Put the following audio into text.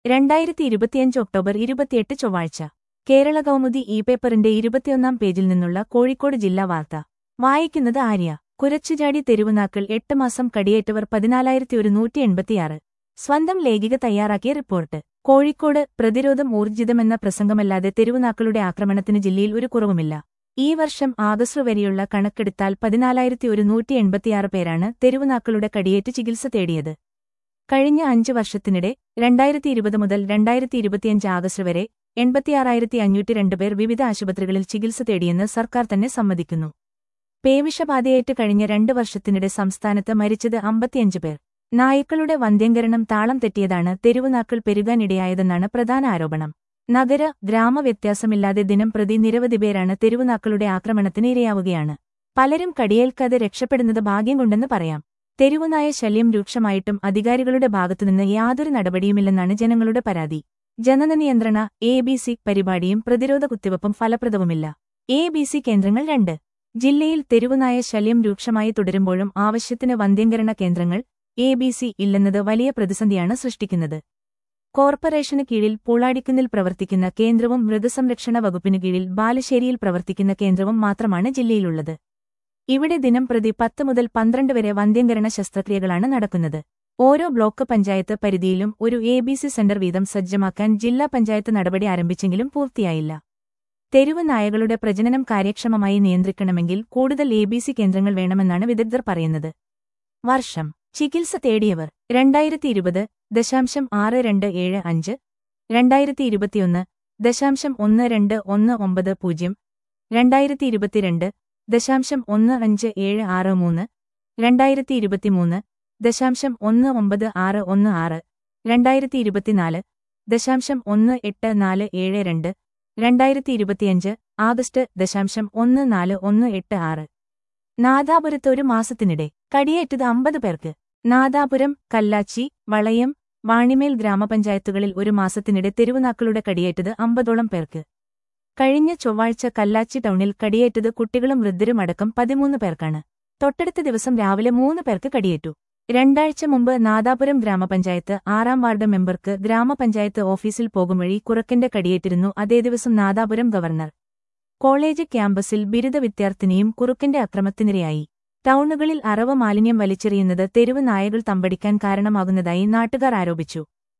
രണ്ടായിരത്തി ഇരുപത്തിയഞ്ച് ഒക്ടോബർ ഇരുപത്തിയെട്ട് ചൊവ്വാഴ്ച കേരള കൗമുദി ഇ പേപ്പറിന്റെ ഇരുപത്തിയൊന്നാം പേജിൽ നിന്നുള്ള കോഴിക്കോട് ജില്ലാ വാർത്ത വായിക്കുന്നത് ആര്യ കുരച്ചുചാടി തെരുവുനാക്കൾ എട്ട് മാസം കടിയേറ്റവർ പതിനാലായിരത്തി ഒരു നൂറ്റി എൺപത്തിയാറ് സ്വന്തം ലേഖിക തയ്യാറാക്കിയ റിപ്പോർട്ട് കോഴിക്കോട് പ്രതിരോധം ഊർജിതമെന്ന പ്രസംഗമല്ലാതെ തെരുവുനാക്കളുടെ ആക്രമണത്തിന് ജില്ലയിൽ ഒരു കുറവുമില്ല ഈ വർഷം ആഗസ്റ്റ് വരെയുള്ള കണക്കെടുത്താൽ പതിനാലായിരത്തി ഒരു നൂറ്റി എൺപത്തിയാറ് പേരാണ് തെരുവുനാക്കളുടെ കടിയേറ്റ് ചികിത്സ തേടിയത് കഴിഞ്ഞ അഞ്ച് വർഷത്തിനിടെ രണ്ടായിരത്തി ഇരുപത് മുതൽ രണ്ടായിരത്തി ഇരുപത്തിയഞ്ച് ആഗസ്റ്റ് വരെ എൺപത്തിയാറായിരത്തി അഞ്ഞൂറ്റി രണ്ട് പേർ വിവിധ ആശുപത്രികളിൽ ചികിത്സ തേടിയെന്ന് സർക്കാർ തന്നെ സമ്മതിക്കുന്നു പേവിഷബാധയേറ്റ് കഴിഞ്ഞ രണ്ട് വർഷത്തിനിടെ സംസ്ഥാനത്ത് മരിച്ചത് അമ്പത്തിയഞ്ച് പേർ നായ്ക്കളുടെ വന്ധ്യംകരണം താളം തെറ്റിയതാണ് തെരുവുനാക്കൾ പെരുകാനിടയായതെന്നാണ് പ്രധാന ആരോപണം നഗര ഗ്രാമ വ്യത്യാസമില്ലാതെ ദിനം പ്രതി നിരവധി പേരാണ് തെരുവുനാക്കളുടെ ആക്രമണത്തിന് ഇരയാവുകയാണ് പലരും കടിയേൽക്കാതെ രക്ഷപ്പെടുന്നത് ഭാഗ്യം കൊണ്ടെന്ന് പറയാം തെരുവുനായ ശല്യം രൂക്ഷമായിട്ടും അധികാരികളുടെ ഭാഗത്തുനിന്ന് യാതൊരു നടപടിയുമില്ലെന്നാണ് ജനങ്ങളുടെ പരാതി ജനനനിയന്ത്രണ എ ബി സി പരിപാടിയും പ്രതിരോധ കുത്തിവയ്പ്പും ഫലപ്രദവുമില്ല എ ബി സി കേന്ദ്രങ്ങൾ രണ്ട് ജില്ലയിൽ തെരുവുനായ ശല്യം രൂക്ഷമായി തുടരുമ്പോഴും ആവശ്യത്തിന് വന്ധ്യംകരണ കേന്ദ്രങ്ങൾ എ ബി സി ഇല്ലെന്നത് വലിയ പ്രതിസന്ധിയാണ് സൃഷ്ടിക്കുന്നത് കോർപ്പറേഷന് കീഴിൽ പൂളാടിക്കുന്നിൽ പ്രവർത്തിക്കുന്ന കേന്ദ്രവും മൃഗസംരക്ഷണ വകുപ്പിനു കീഴിൽ ബാലുശ്ശേരിയിൽ പ്രവർത്തിക്കുന്ന കേന്ദ്രവും മാത്രമാണ് ജില്ലയിലുള്ളത് ഇവിടെ ദിനം പ്രതി പത്ത് മുതൽ പന്ത്രണ്ട് വരെ വന്ധ്യംകരണ ശസ്ത്രക്രിയകളാണ് നടക്കുന്നത് ഓരോ ബ്ലോക്ക് പഞ്ചായത്ത് പരിധിയിലും ഒരു എ ബി സി സെന്റർ വീതം സജ്ജമാക്കാൻ ജില്ലാ പഞ്ചായത്ത് നടപടി ആരംഭിച്ചെങ്കിലും പൂർത്തിയായില്ല തെരുവ് നായകളുടെ പ്രജനനം കാര്യക്ഷമമായി നിയന്ത്രിക്കണമെങ്കിൽ കൂടുതൽ എ ബി സി കേന്ദ്രങ്ങൾ വേണമെന്നാണ് വിദഗ്ധർ പറയുന്നത് വർഷം ചികിത്സ തേടിയവർ രണ്ടായിരത്തി ഇരുപത് ദശാംശം ആറ് രണ്ട് ഏഴ് അഞ്ച് രണ്ടായിരത്തി ഇരുപത്തിയൊന്ന് ദശാംശം ഒന്ന് രണ്ട് ഒന്ന് ഒമ്പത് പൂജ്യം രണ്ടായിരത്തി ഇരുപത്തിരണ്ട് ദശാംശം ഒന്ന് അഞ്ച് ഏഴ് ആറ് മൂന്ന് രണ്ടായിരത്തി ഇരുപത്തിമൂന്ന് ദശാംശം ഒന്ന് ഒമ്പത് ആറ് ഒന്ന് ആറ് രണ്ടായിരത്തി ഇരുപത്തിനാല് ദശാംശം ഒന്ന് എട്ട് നാല് ഏഴ് രണ്ട് രണ്ടായിരത്തി ഇരുപത്തിയഞ്ച് ആഗസ്റ്റ് ദശാംശം ഒന്ന് നാല് ഒന്ന് എട്ട് ആറ് നാദാപുരത്ത് ഒരു മാസത്തിനിടെ കടിയേറ്റത് അമ്പത് പേർക്ക് നാദാപുരം കല്ലാച്ചി വളയം വാണിമേൽ ഗ്രാമപഞ്ചായത്തുകളിൽ ഒരു മാസത്തിനിടെ തെരുവുനാക്കളുടെ കടിയേറ്റത് അമ്പതോളം പേർക്ക് കഴിഞ്ഞ ചൊവ്വാഴ്ച കല്ലാച്ചി ടൗണിൽ കടിയേറ്റത് കുട്ടികളും വൃദ്ധരുമടക്കം പതിമൂന്ന് പേർക്കാണ് തൊട്ടടുത്ത ദിവസം രാവിലെ മൂന്ന് പേർക്ക് കടിയേറ്റു രണ്ടാഴ്ച മുമ്പ് നാദാപുരം ഗ്രാമപഞ്ചായത്ത് ആറാം വാർഡ് മെമ്പർക്ക് ഗ്രാമപഞ്ചായത്ത് ഓഫീസിൽ പോകും വഴി കുറുക്കന്റെ കടിയേറ്റിരുന്നു അതേ ദിവസം നാദാപുരം ഗവർണർ കോളേജ് ക്യാമ്പസിൽ ബിരുദ വിദ്യാർത്ഥിനിയും കുറുക്കന്റെ അക്രമത്തിനിരയായി ടൗണുകളിൽ അറവ് മാലിന്യം വലിച്ചെറിയുന്നത് തെരുവ് നായകൾ തമ്പടിക്കാൻ കാരണമാകുന്നതായി നാട്ടുകാർ ആരോപിച്ചു